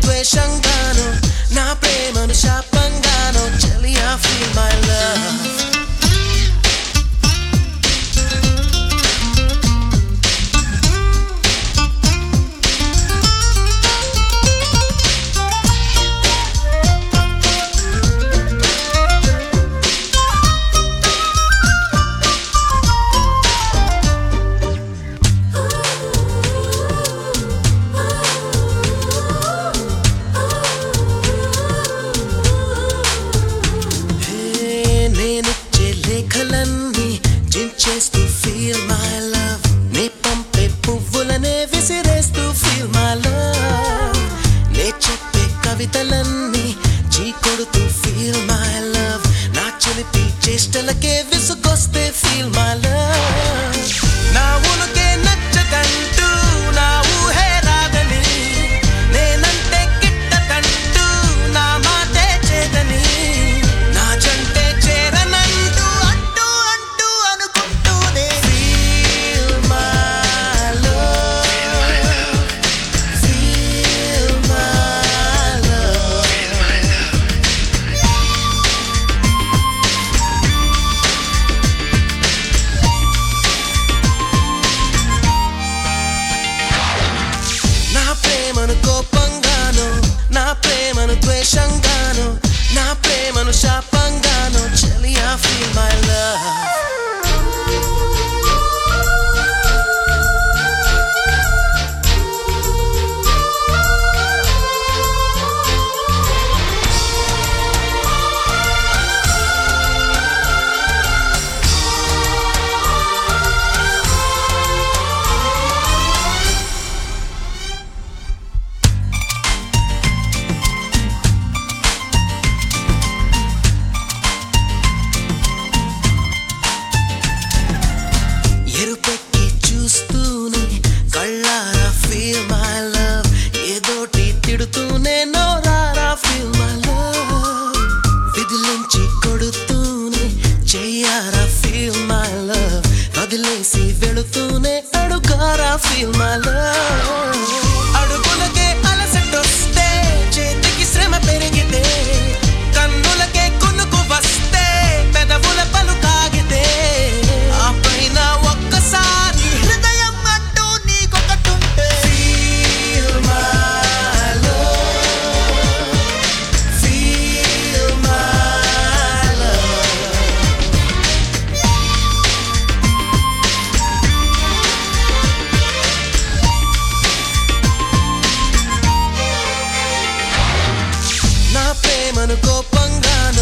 ద్వేషంగాను నా ప్రేమను శాపంగాను చెలియా ఫీల్ మై లవ్ హే, నేనిచ్చే లేఖలన్నీ జించేస్తూ ఫీల్ మై లవ్ నే పంపే పువ్వులనే విసిరేస్తూ ఫీల్ మై లవ్ నే చెప్పే కవితలన్నీ చీ కొడుతూ ఫీల్ మై లవ్ నా చిలిపి చేష్టలకే విసుగొస్తే ఫీల్ మై లవ్ నా ఉనుకే నచ్చదంటూ నా ఊహే రాదని నేనంటే గిట్టదంటూ నా మాటే చేదని నా జంటే చేరనంటూ అంటూ అంటూ అనుకుంటూనే feel my love feel my love నా ప్రేమను కోపంగాను నా ప్రేమను ద్వేషంగాను నా ప్రేమను శాపంగాను చెలియా ఫీల్ మై లవ్ ఎరుపెక్కి చూస్తూనే కళ్ళారా ఫీల్ మై లవ్ ఏదోటి తిడుతూనే నోరారా ఫీల్ మై లవ్ విదిలించి కొడుతూనే చెయ్యారా ఫీల్ మై లవ్ వదిలేసి వెళుతూనే అడుగారా ఫీల్ మై లవ్ అడుగులకే అలసటొస్తే చేతికి శ్రమ పెరిగితే కన్నులకే కొనుకు వస్తే పెదవుల పలుకాగితే ఆ పైన ఒక్కసారి హృదయం అంటూ నీకొకటుంటే Feel my love. Feel my love. నా ప్రేమను కోపంగాను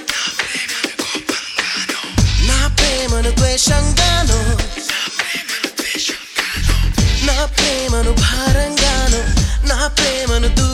నా ప్రేమను ద్వేషంగాను నా ప్రేమను భారంగాను నా ప్రేమను దూరంగాను